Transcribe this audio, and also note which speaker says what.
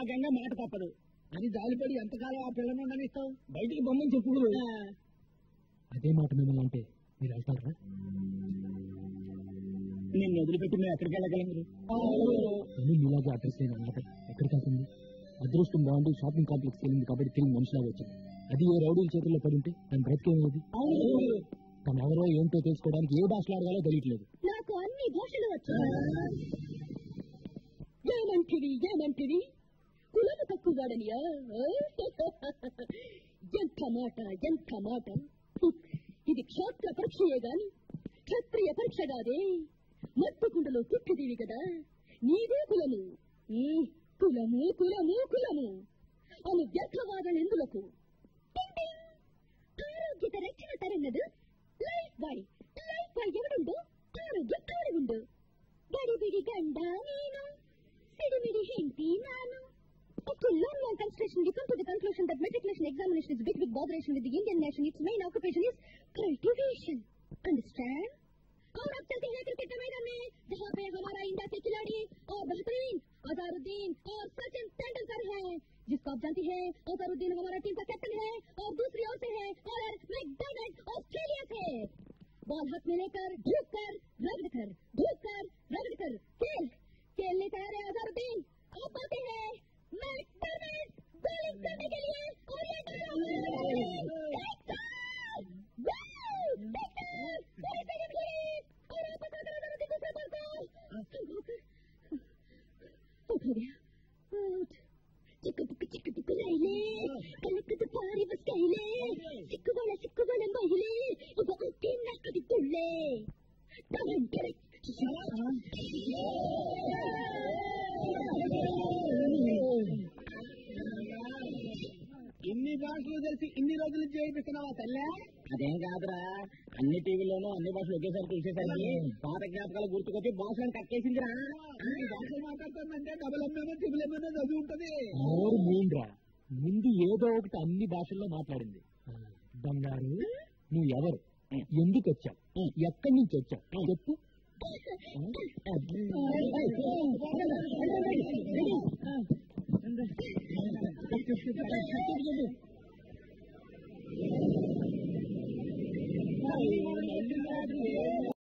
Speaker 1: గంగ మాట తప్పదు
Speaker 2: అది జాలిపడి ఎంతకాలం ఆ పిల్లను ఉండనిస్తావు
Speaker 1: బయటికి బొమ్మని చెప్పుకురు
Speaker 3: అదే మాట మిమ్మల్ని అంటే మీరు వెళ్తారా
Speaker 1: నిన్ను వదిలిపెట్టి మేము ఎక్కడికి వెళ్ళగలం గురు
Speaker 3: అని మీలాగే అడ్రస్ లేని మాట ఎక్కడికి వెళ్తుంది అదృష్టం బాగుండి షాపింగ్ కాంప్లెక్స్ వెళ్ళింది కాబట్టి తిరిగి మనిషిలాగా వచ్చింది అది ఏ రౌడీల చేతుల్లో పడి ఉంటే తన బ్రతికేమేది తను ఎవరో ఏంటో తెలుసుకోవడానికి ఏ భాషలో అడగాలో తెలియట్లేదు
Speaker 4: నాకు అన్ని భాషలు వచ్చు ఏమంటివి ఏమంటివి కులము తక్కువ వాడనియా ఎంత మాట ఎంత మాట హ్మ్. ఇది క్షాత్ర పరీక్షయే గాని క్షత్రియ పరీక్ష కాదే మత్తుకుండలో తిప్పిదివి కదా నీదే కులము హ్మ్. కులము కులము కులము అను వ్యర్థవాదం ఎందులకు టింగ్ టింగ్. ఆరోగ్యత రక్షణ తరన్నದು ಲೈಫ್ ಬಾಯ್ ಲೈಫ್ ಬಾಯ್ ఎవడుండు ఆరోగ్యం ఆడగుండు గడిబిడి గండ నేను సిడిమిడి హెంటి నాను After long, long consideration, we come to the conclusion that matriculation examination is big, big botheration with the Indian nation. Its main occupation is cultivation. Understand? और अब चलते हैं क्रिकेट के मैदान में जहाँ पे हमारा इंडिया के खिलाड़ी और बेहतरीन अजहरुद्दीन और सचिन तेंदुलकर हैं जिसको आप जानती हैं अजहरुद्दीन हमारा टीम का कैप्टन है और दूसरी ओर से है और मैकडोनल्ड ऑस्ट्रेलिया से बॉल हाथ में लेकर ढूक कर रगड़ कर ढूक कर रगड़ कर खेल खेलने तैयार है अजहरुद्दीन आप आते हैं मैकडोनल्ड बॉलिंग करने के लिए और ये हो गया out. చిక్కు పుక్కు చిక్కు పుక్కు రైలే కలుక్కుతూ పారి బస్కైలే సిక్కుబడ సిక్కుబడ మహిళే ఇక ఒకే నక్కడి తుళ్ళే తలంటరే
Speaker 2: ఇన్ని భాషలు తెలిసి ఇన్ని రోజులు చేయిస్తున్నావా తల్లే
Speaker 1: అదేం కాదురా అన్ని టీవీలోనూ అన్ని భాషలు ఒకేసారి చూసేసరికి పాత జ్ఞాపకాలు గుర్తుకొచ్చి భాషలను కట్టేసిందిరా
Speaker 2: ఈ భాషలు మాట్లాడతానంటే డబుల్ ఎంఏనో ట్రిపుల్ ఎంఏనో చదివి ఉంటది
Speaker 3: ఎవరు మీన్రా ముందు ఏదో ఒకటి అన్ని భాషల్లో మాట్లాడింది బంగారు నువ్వు ఎవరు ఎందుకు వచ్చావు ఎక్కడి నుంచి వచ్చావు చెప్పు
Speaker 2: చెప్పు